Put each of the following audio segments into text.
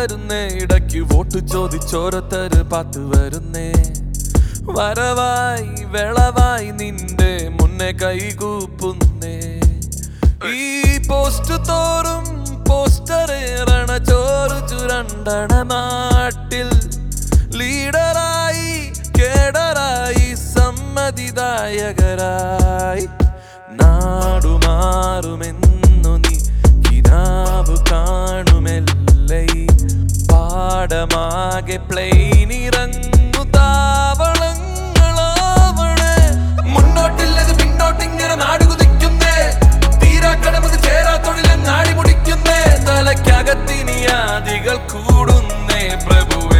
തരുന്നേ ഇടയ്ക്ക് vote ചോദിച്ചോരത്തര് path വരുന്നേ വരവായി വെളവായി നിന്റെ മുന്നേ കൈകൂപ്പുന്നേ ഈ പോസ്റ്റ് തോറും പോസ്റ്റർ ഏറണ ചോറ് ചുരണ്ടണ നാട്ടിൽ ലീഡറായി കേഡറായി സമ്മതിദായകരായി നാടുമാറുമെന്നു നീ കിനാവ് കാണുമെല്ലേ പാടമാകെ പ്ലെയിൻ ഇറങ്ങു താവളങ്ങളാവണേ മുന്നോട്ടില്ലത് പിന്നോട്ടിങ്ങനെ നാടുകുതിക്കുന്നേ തീരാക്കടമത് ചേരാ തൊഴിലെ നാടി മുടിക്കുന്നേ തലയ്ക്കകത്തിനി ആദികൾ കൂടുന്നേ പ്രഭുവേ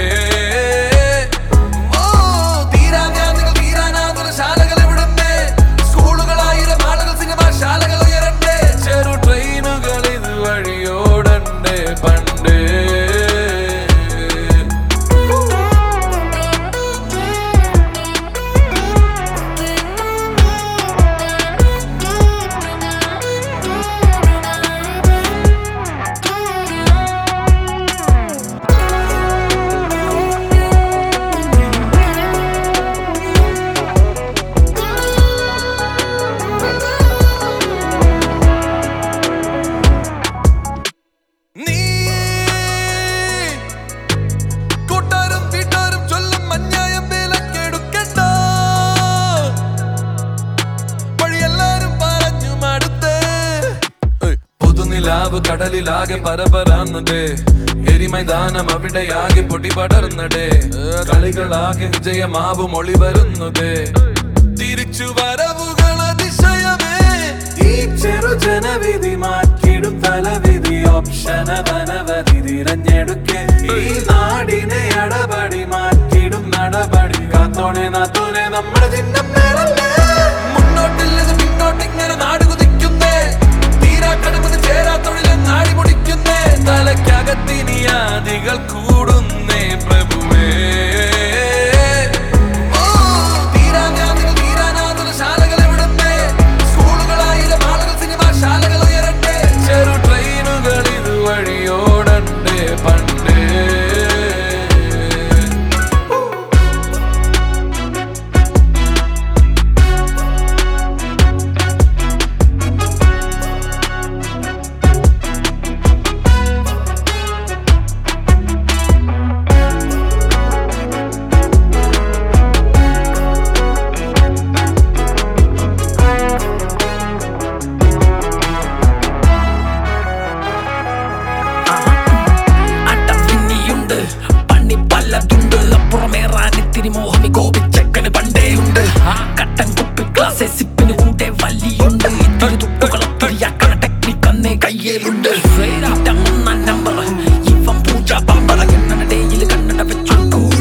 ഓ തീരാവ്യാധികൾ തീരാനാകുന്ന ശാലകൾ എവിടുന്നേ സ്കൂളുകളായിരം ആളുകൾ സിനിമാ ശാലകൾ ഉയരണ്ടേ ചെറു ട്രെയിനുകൾ ഇത് വഴിയോടണ്ടേ പണ്ടേ നീ കൂട്ടാരും വീട്ടാരും ചൊല്ലും അന്യായം വിലക്കെടുക്കണ്ട വഴിയെല്ലാരും പറഞ്ഞു മടുത്തേ പുതുനിലാവ് കടലിലാകെ പരപരാന്നതേ എരിമൈതാനം അവിടെയാകെ പൊടി പടർന്നടേ കളികളാകെ വിജയമാവും ഒളി വരുന്നതേ തിരിച്ചു വരവുകൾ അതിശയമേ ഈ ചെറു ജനവിധി മാറ്റിടും തലവിധി ഓപ്ഷനവനവധി തിരഞ്ഞെടുക്കെ ഈ നാടിനെ അടപടി മാറ്റിടും നടപടി കാത്തോണെ നാത്തോനെ നമ്മുടെ ചിഹ്നം പേരല്ലേ മുന്നോട്ടില്ലത് പിന്നോട്ടിങ്ങനെ നാട് കുതിക്കുന്നേ തീരാക്കടമത് ചേരാ തൊഴിലെ നാടി മുടിക്കുന്നേ തലയ്ക്കകത്തിനി ആദികൾ കൂടുന്നേ പ്രഭുവേ ഓ തീരാവ്യാധികൾ തീരാനാകുന്ന ശാലകൾ എവിടുന്നേ സ്കൂളുകളായിരം ആളുകൾ സിനിമാ ശാലകൾ ഉയരണ്ടേ ചെറു ട്രെയിനുകൾ ഇത് വഴിയോടണ്ടേ പണ്ടേ അട്ടവിന്നിയുണ്ട് പണി പലതുണ്ട് അപ്പുറമേറാൻ ഇത്തിരി മോഹമി കോപിച്ചക്കന് പണ്ടേയുണ്ട് കട്ടൻ കുപ്പി ഗ്ലാസ് സിപ്പിന് കൂടെ വലിയുണ്ട് ഇത്തിരി തുട്ടുകളൊത്തിരിയാക്കണ ടെക്നിക് അന്നേ കയ്യിലുണ്ട് ശ്രീരാട്ടം ഒന്നാം നമ്പർ ഇവൻ പൂജ പമ്പറ കണ്ണട ഡേയിൽ കണ്ണട വെച്ചു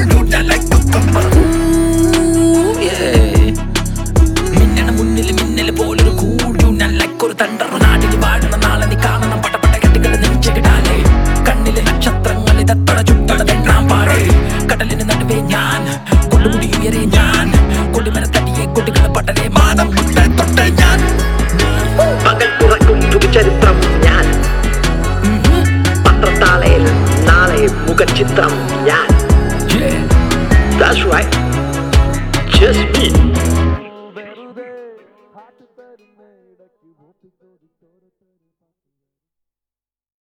മിന്നണ മുന്നിൽ മിന്നൽ പോലൊരു കൂടു നല്ലക്കൊരു തണ്ടർ നാടിന് വാഴണ നാളെ നീ കാണണം പടപട കെട്ടുകൾ നെഞ്ചിടാലേ കണ്ണിലെ നക്ഷത്രങ്ങൾ ഇതത്ര ചുട്ടട തെണ്ണാൻ പാടേ കടലിന് നടുവേ ഞാൻ കൊടുമുടി ഉയരെ ഞാൻ കൊടിമരത്തടിയെ കൊടികള പടരെ മാനം മുട്ടേ തൊട്ടേ ഞാൻ പകൽ തുറക്കും ചരിത്രം ഞാൻ പത്രത്താളയിൽ നാളെ മുഖചിത്രം ഞാൻ Yeah. That's right. Just me. വെറുതെ ഹാറ്റ് തരുന്നേ